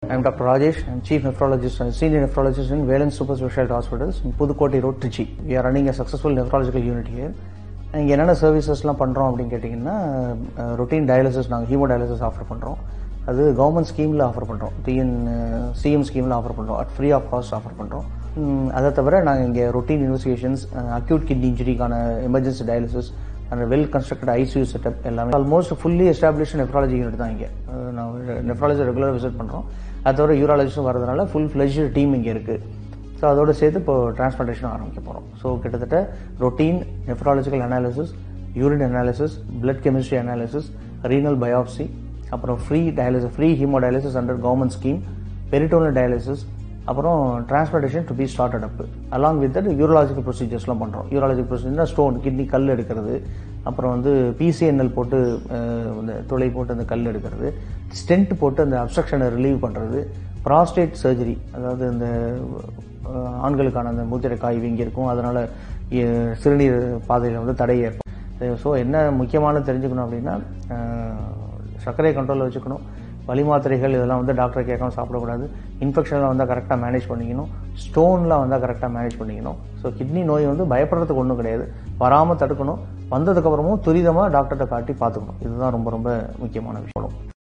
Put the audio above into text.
I'm Dr. Rajesh. I'm Chief Nephrologist and Senior Nephrologist in Valence Super Specialty Hospitals in Pudukkottai Road, Trichy. We are running a successful nephrological unit here. இங்கே என்னென்ன சர்வீசஸ்லாம் பண்ணுறோம் அப்படின்னு கேட்டிங்கன்னா routine dialysis நாங்கள் haemodialysis offer பண்ணுறோம் அது government ஸ்கீமில் offer பண்ணுறோம் டிஎன் சிஎம் ஸ்கீமில் ஆஃபர் பண்ணுறோம் at free of cost offer பண்ணுறோம் அதை தவிர நாங்கள் இங்கே ரொட்டீன் இன்வெஸ்டிகேஷன்ஸ் அக்யூட் கிட்னி இன்ஜுரிக்கான emergency dialysis and well constructed ICU setup எல்லாமே almost fully establish nephrology unit தான் இங்கே நான் நெஃப்ராலஜி ரெகுலராக விசிட் பண்ணுறோம் அது தவிர யூராலஜிஸ்டும் வரதுனால ஃபுல் ஃப்ளெஜ் டீம் இங்கே இருக்குது ஸோ அதோடு சேர்த்து இப்போ டிரான்ஸ்பிளான்டேஷன் ஆரம்பிக்க போகிறோம் ஸோ கிட்டத்தட்ட ரொட்டீன் நெஃப்ராலஜிக்கல் analysis urine analysis blood chemistry analysis renal biopsy அப்புறம் free dialysis free haemodialysis under government scheme peritoneal dialysis அப்புறம் transplantation to be started up along with that urological ப்ரொசீஜர்ஸ்லாம் பண்ணுறோம் யூரலாஜிக்கல் ப்ரொசீஜர்னா ஸ்டோன் கிட்னி கல் எடுக்கிறது அப்புறம் வந்து பிசிஎன்எல் போட்டு இந்த துளை போட்டு அந்த கல் எடுக்கிறது ஸ்டென்ட் போட்டு அந்த அப்ஸ்ட்ரக்ஷனை ரிலீவ் பண்ணுறது ப்ராஸ்டேட் சர்ஜரி அதாவது இந்த ஆண்களுக்கான அந்த மூத்திரை காய் வீங்கி இருக்கும் அதனால சிறுநீர் பாதையில் வந்து தடை ஏற்படும் ஸோ என்ன முக்கியமான தெரிஞ்சுக்கணும் அப்படின்னா சர்க்கரை கண்ட்ரோலில் வச்சுக்கணும் வலி மாத்திரைகள் இதெல்லாம் வந்து டாக்டர் கேட்காம சாப்பிடக்கூடாது இன்ஃபெக்ஷன்லாம் வந்தால் கரெக்டாக மேனேஜ் பண்ணிக்கணும் ஸ்டோன்லாம் வந்தால் கரெக்டாக மேனேஜ் பண்ணிக்கணும் ஸோ கிட்னி நோய் வந்து பயப்படுறதுக்கு ஒன்றும் கிடையாது வராமல் தடுக்கணும் வந்ததுக்கப்புறமும் துரிதமாக டாக்டர்கிட்ட காட்டி பார்த்துக்கணும் இதுதான் ரொம்ப ரொம்ப முக்கியமான விஷயம்